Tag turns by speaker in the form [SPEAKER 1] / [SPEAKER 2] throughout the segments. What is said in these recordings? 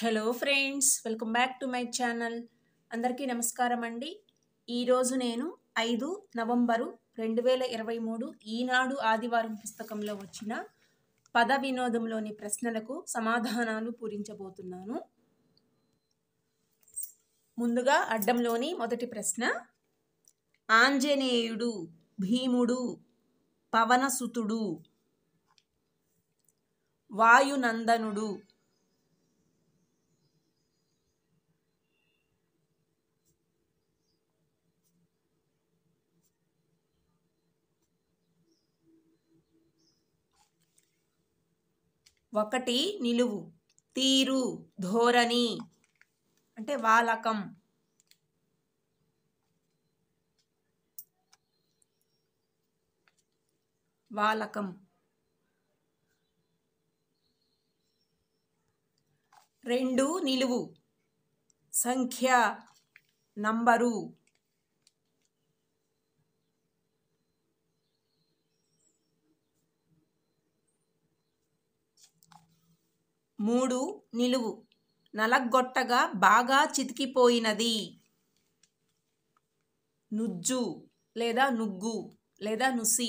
[SPEAKER 1] hello friends welcome back to my channel అందరికీ నమస్కారం అండి ఈరోజు నేను ఐదు నవంబరు రెండు వేల ఇరవై మూడు ఈనాడు ఆదివారం పుస్తకంలో వచ్చిన పద వినోదంలోని ప్రశ్నలకు సమాధానాలు పూరించబోతున్నాను ముందుగా అడ్డంలోని మొదటి ప్రశ్న ఆంజనేయుడు భీముడు పవనసుతుడు వాయునందనుడు ఒకటి నిలువు తీరు ధోరణి అంటే వాలకం వాలకం రెండు నిలువు సంఖ్య నంబరు మూడు నిలువు నలగొట్టగా బాగా చితికిపోయినది నుజ్జు లేదా నుగ్గు లేదా నుసి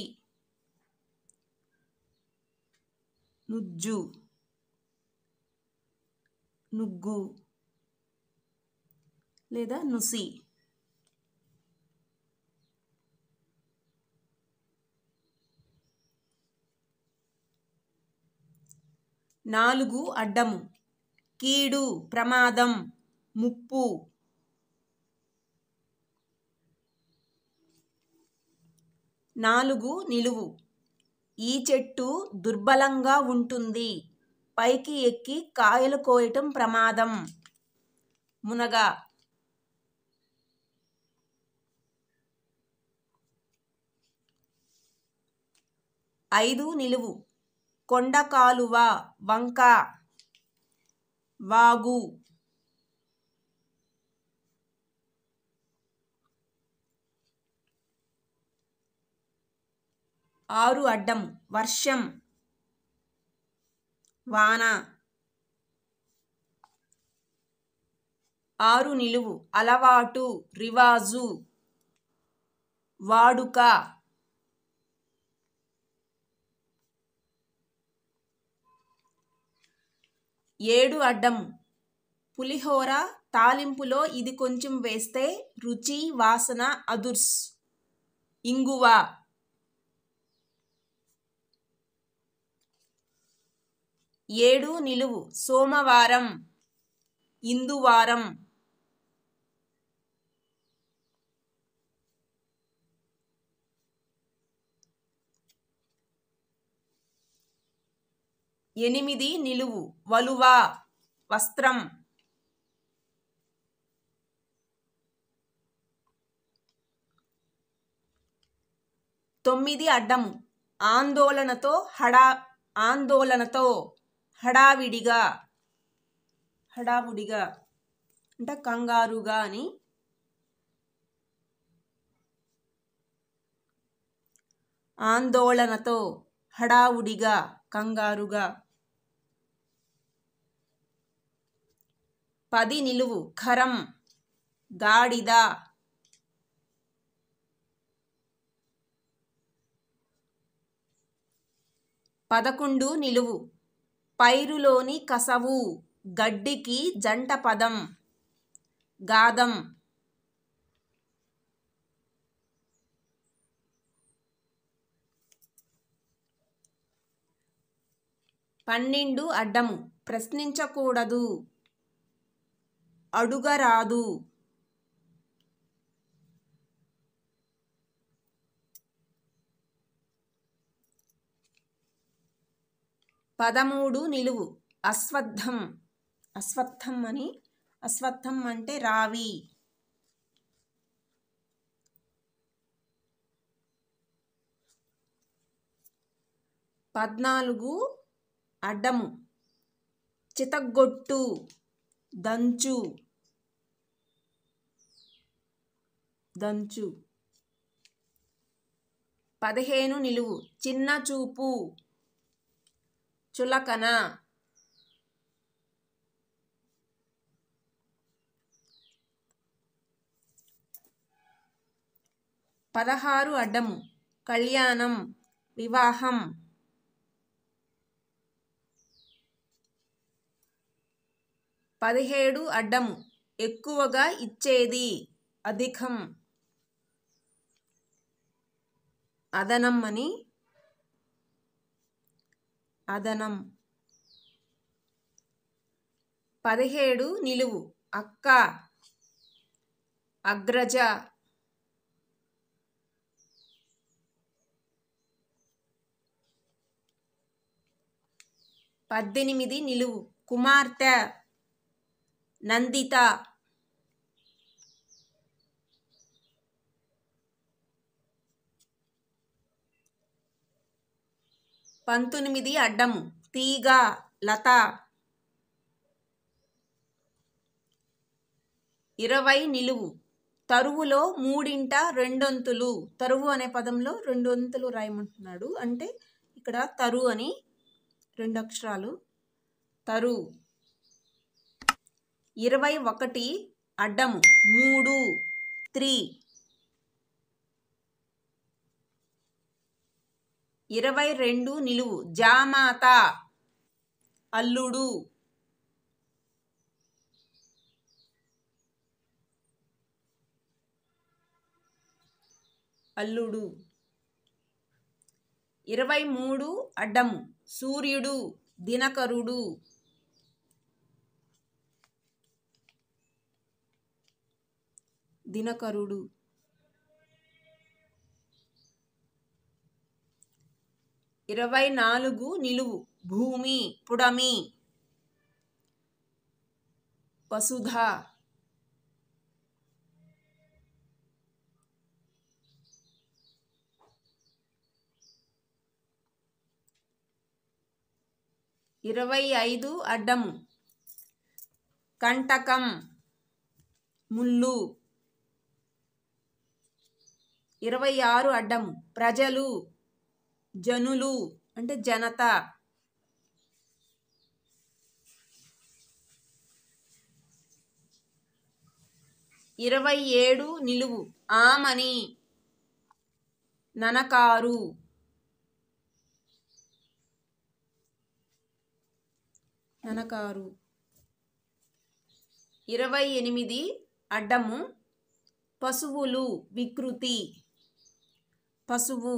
[SPEAKER 1] నుజ్జు నుగ్గు లేదా నుసి నాలుగు అడ్డము కీడు ప్రమాదం ముప్పు నాలుగు నిలువు ఈ చెట్టు దుర్బలంగా ఉంటుంది పైకి ఎక్కి కాయలు కోయటం ప్రమాదం మునగ ఐదు నిలువు కొండ కాలువ వంక వాగు ఆరు అడ్డం వర్షం వాన ఆరు నిలువు అలవాటు రివాజు వాడుక ఏడు అడ్డం పులిహోర తాలింపులో ఇది కొంచెం వేస్తే రుచి వాసన అదుర్స్ ఇంగువ ఏడు నిలువు సోమవారం ఇందువారం ఎనిమిది నిలువు వలువ వస్త్రం తొమ్మిది అడ్డము ఆందోళనతో హడా ఆందోళనతో హడావిడిగా హడావుడిగా అంటే కంగారుగా అని ఆందోళనతో హడావుడిగా కంగారుగా పది నిలువు ఖరం గాడిద పదకొండు నిలువు పైరులోని కసవు గడ్డికి జంట పదం గాదం పన్నెండు అడ్డము ప్రశ్నించకూడదు అడుగరాదు పదమూడు నిలువు అశ్వత్థం అశ్వత్థం అని అశ్వత్థం అంటే రావి పద్నాలుగు అడ్డము చితగ్గొట్టు దంచు దంచు పదిహేను నిలువు చిన్న చూపు చులకన పదహారు అడ్డము కళ్యాణం వివాహం పదిహేడు అడ్డము ఎక్కువగా ఇచ్చేది అధికం అదనం అని అదనం పదిహేడు నిలువు అక్క అగ్రజ పద్దెనిమిది నిలువు కుమార్తె నందిత పంతొమ్మిది అడ్డము తీగ లత ఇరవై నిలువు తరువులో మూడింట రెండొంతులు తరువు అనే పదంలో రెండు వంతులు రాయమంటున్నాడు అంటే ఇక్కడ తరు అని రెండు అక్షరాలు తరు ఇరవై ఒకటి అడ్డము మూడు త్రీ ఇరవై రెండు నిలువు జామాత అల్లుడు అల్లుడు ఇరవై మూడు అడ్డము సూర్యుడు దినకరుడు దినకరుడు ఇరవై నాలుగు నిలువు భూమి పుడమి వసుధ ఇరవై ఐదు అడ్డము కంటకం ముళ్ళు ఇరవై ఆరు అడ్డము ప్రజలు జనులు అంటే జనత ఇరవై ఏడు నిలువు ఆమని ననకారు ననకారు ఇరవై ఎనిమిది అడ్డము పశువులు వికృతి పశువు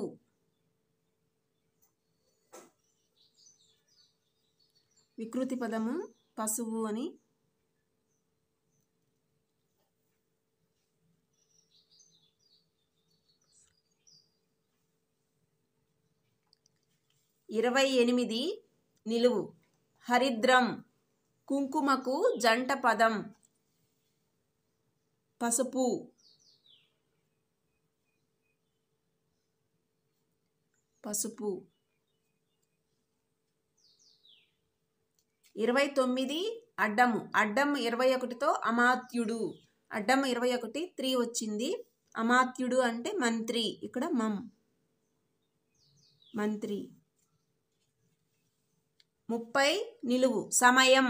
[SPEAKER 1] వికృతి పదము పశువు అని ఇరవై ఎనిమిది నిలువు హరిద్రం కుంకుమకు జంట పదం పసుపు పసుపు ఇరవై తొమ్మిది అడ్డము అడ్డం ఇరవై ఒకటితో అమాత్యుడు అడ్డం ఇరవై ఒకటి త్రీ వచ్చింది అమాత్యుడు అంటే మంత్రి ఇక్కడ మమ్ మంత్రి ముప్పై నిలువు సమయం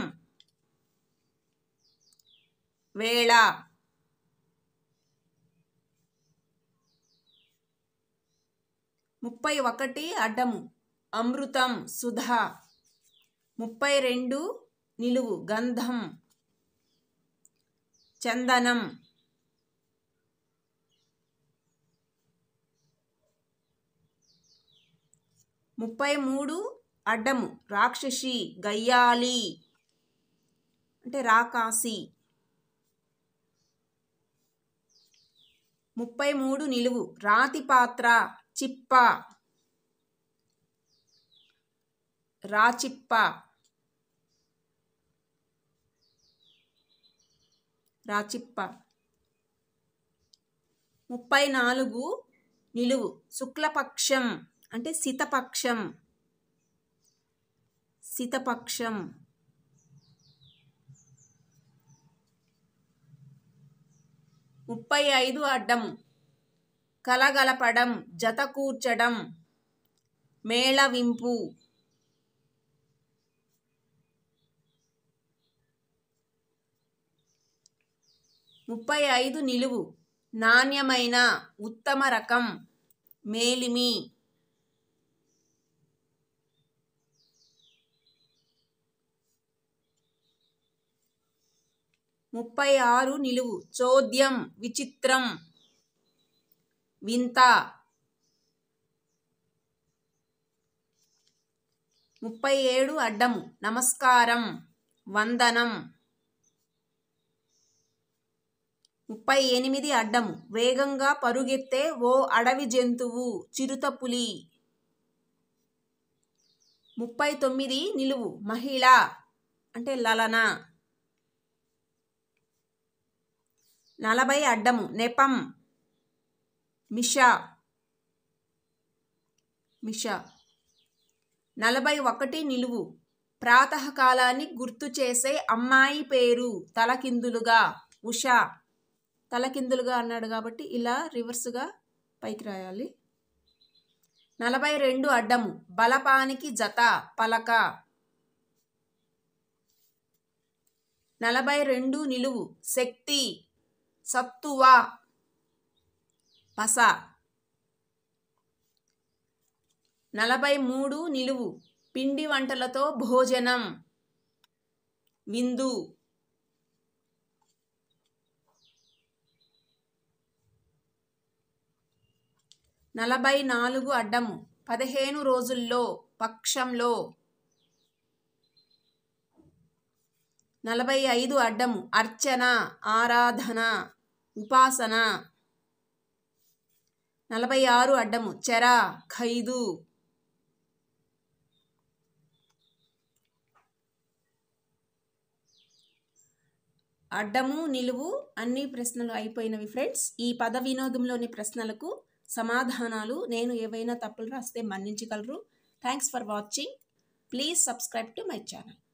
[SPEAKER 1] వేళ ముప్పై ఒకటి అడ్డము అమృతం సుధా ముప్పై రెండు నిలువు గంధం చందనం ముప్పై మూడు అడ్డము రాక్షసి గయ్యాలి అంటే రాకాసి ముప్పై మూడు నిలువు రాతి పాత్ర చిప్ప రాచిప్ప రాచిప్ప ముప్పై నాలుగు నిలువు శుక్లపక్షం అంటే శితపక్షం శితపక్షం ముప్పై ఐదు అడ్డము కలగలపడం జత కూర్చడం మేళవింపు ముప్పై ఐదు నిలువు నాణ్యమైన ఉత్తమ రకం మేలిమి ముప్పై ఆరు నిలువు చోద్యం విచిత్రం వింత ముప్పై ఏడు అడ్డము నమస్కారం వందనం ముప్పై ఎనిమిది అడ్డము వేగంగా పరుగెత్తే ఓ అడవి జంతువు చిరుతపులి ముప్పై తొమ్మిది నిలువు మహిళ అంటే లలన నలభై అడ్డము నెపం మిష మిష నలభై ఒకటి నిలువు ప్రాతకాలాన్ని గుర్తు చేసే అమ్మాయి పేరు తలకిందులుగా ఉష తలకిందులుగా అన్నాడు కాబట్టి ఇలా రివర్స్గా పైకి రాయాలి నలభై రెండు అడ్డము బలపానికి జత పలక నలభై రెండు నిలువు శక్తి సత్తువ పస నలభై మూడు నిలువు పిండి వంటలతో భోజనం విందు నలభై నాలుగు అడ్డము పదిహేను రోజుల్లో పక్షంలో నలభై ఐదు అడ్డము అర్చన ఆరాధన ఉపాసన నలభై ఆరు అడ్డము చెర ఖైదు అడ్డము నిలువు అన్ని ప్రశ్నలు అయిపోయినవి ఫ్రెండ్స్ ఈ పద వినోదంలోని ప్రశ్నలకు సమాధానాలు నేను ఏవైనా తప్పులు రాస్తే మన్నించగలరు thanks for watching please subscribe to my channel